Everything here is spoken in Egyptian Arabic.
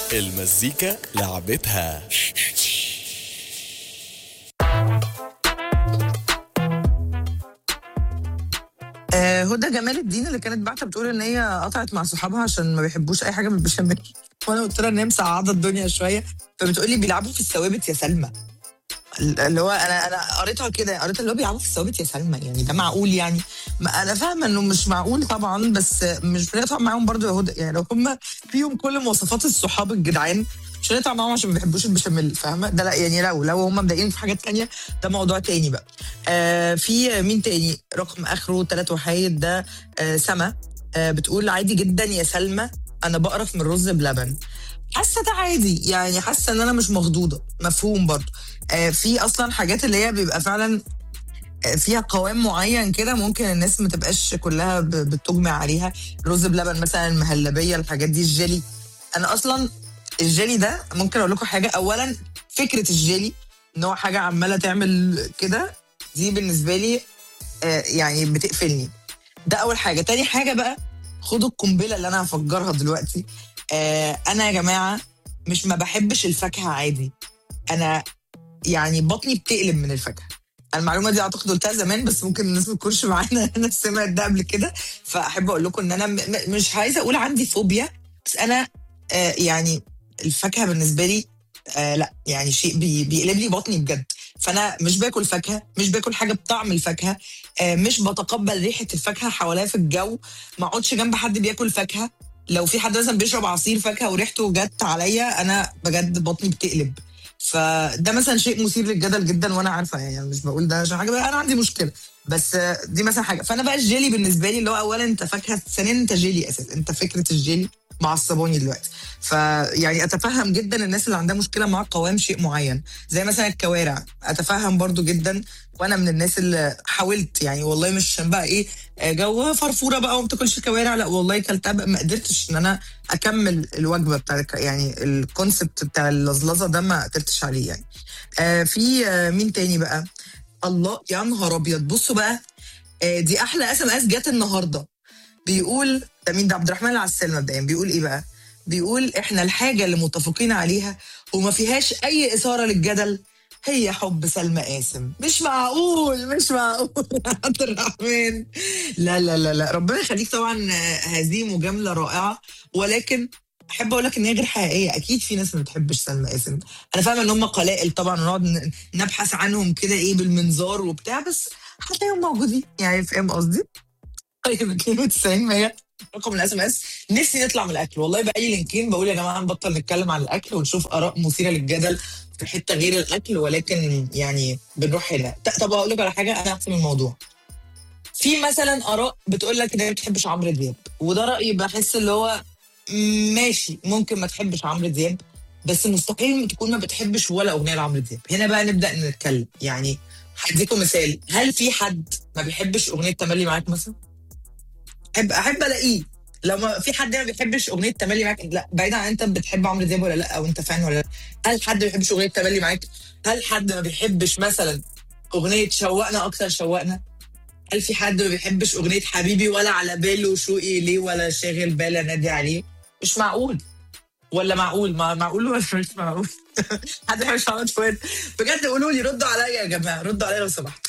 المزيكا لعبتها آه، هدى جمال الدين اللي كانت بعتها بتقول ان هي قطعت مع صحابها عشان ما بيحبوش اي حاجه من البشاميل وانا قلت لها ان هي مسعده الدنيا شويه فبتقول لي بيلعبوا في الثوابت يا سلمى اللي هو انا انا قريتها كده قريتها اللي هو بيلعبوا في الثوابت يا سلمى يعني ده معقول يعني ما انا فاهمه انه مش معقول طبعا بس مش بنقطع معاهم برضو يا هدى يعني لو هم فيهم كل مواصفات الصحاب الجدعان مش هنقطع معاهم عشان ما بيحبوش البشاميل فاهمه ده لا يعني لو لو هم مضايقين في حاجات تانية ده موضوع تاني بقى آه في مين تاني رقم اخره ثلاث وحايد ده آه سما آه بتقول عادي جدا يا سلمى انا بقرف من الرز بلبن حاسه ده عادي يعني حاسه ان انا مش مخضوضه مفهوم برضو آه في اصلا حاجات اللي هي بيبقى فعلا آه، فيها قوام معين كده ممكن الناس ما تبقاش كلها ب- بتجمع عليها الرز بلبن مثلا المهلبيه الحاجات دي الجيلي انا اصلا الجيلي ده ممكن اقول لكم حاجه اولا فكره الجيلي ان هو حاجه عماله تعمل كده دي بالنسبه لي آه، يعني بتقفلني ده اول حاجه تاني حاجه بقى خدوا القنبله اللي انا هفجرها دلوقتي آه، انا يا جماعه مش ما بحبش الفاكهه عادي انا يعني بطني بتقلب من الفاكهه المعلومه دي اعتقد قلتها زمان بس ممكن الناس ما تكونش معانا انا سمعت ده قبل كده فاحب اقول لكم ان انا م- م- مش عايزه اقول عندي فوبيا بس انا آه يعني الفاكهه بالنسبه لي آه لا يعني شيء بي بيقلب لي بطني بجد فانا مش باكل فاكهه مش باكل حاجه بطعم الفاكهه آه مش بتقبل ريحه الفاكهه حواليا في الجو ما اقعدش جنب حد بياكل فاكهه لو في حد مثلا بيشرب عصير فاكهه وريحته جت عليا انا بجد بطني بتقلب فده مثلا شيء مثير للجدل جدا وانا عارفه يعني أنا مش بقول ده عشان حاجه بقى انا عندي مشكله بس آه، دي مثلا حاجه فانا بقى الجيلي بالنسبه لي اللي هو اولا انت فاكهه ثانيا انت جيلي اساسا انت فكره الجيلي معصباني دلوقتي فيعني اتفهم جدا الناس اللي عندها مشكله مع قوام شيء معين زي مثلا الكوارع اتفهم برضو جدا وانا من الناس اللي حاولت يعني والله مش عشان بقى ايه آه، جو فرفوره بقى وما بتاكلش كوارع لا والله كلتها بقى ما قدرتش ان انا اكمل الوجبه بتاع الك- يعني الكونسبت بتاع اللزلزه ده ما قدرتش عليه يعني آه في آه مين تاني بقى الله يا نهار ابيض بصوا بقى آه دي احلى اس ام اس جت النهارده بيقول ده مين ده عبد الرحمن العسال مبدئيا بيقول ايه بقى بيقول احنا الحاجه اللي متفقين عليها وما فيهاش اي اثاره للجدل هي حب سلمى قاسم مش معقول مش معقول يا عبد الرحمن لا لا لا لا ربنا يخليك طبعا آه، هذه مجامله رائعه ولكن احب اقول لك ان هي غير حقيقيه اكيد في ناس ما بتحبش سلمى قاسم انا فاهمه ان هم قلائل طبعا ونقعد ن- نبحث عنهم كده ايه بالمنظار وبتاع بس هتلاقيهم موجودين يعني فاهم قصدي طيب 92 100 رقم الاس ام اس نفسي نطلع من الاكل والله بقى لي لينكين بقول يا جماعه نبطل نتكلم عن الاكل ونشوف اراء مثيره للجدل في حته غير الاكل ولكن يعني بنروح هنا ط- طب اقول لك على حاجه انا احسن الموضوع في مثلا اراء بتقول لك ان هي ما بتحبش عمرو دياب وده رايي بحس اللي هو ماشي ممكن ما تحبش عمرو دياب بس مستحيل تكون ما بتحبش ولا اغنيه لعمرو دياب هنا بقى نبدا نتكلم يعني هديكم مثال هل في حد ما بيحبش اغنيه تملي معاك مثلا احب احب الاقيه لو ما في حد ما بيحبش اغنيه تملي معاك لا بعيدا عن انت بتحب عمرو دياب ولا لا او انت فان ولا لا هل حد ما بيحبش اغنيه تملي معاك هل حد ما بيحبش مثلا اغنيه شوقنا اكتر شوقنا هل في حد ما بيحبش اغنيه حبيبي ولا على باله شوقي ليه ولا شاغل بالي انادي عليه مش معقول ولا معقول ما معقول ولا مش معقول حد ما بيحبش محمد فؤاد بجد قولوا لي ردوا عليا يا جماعه ردوا عليا لو سمحتوا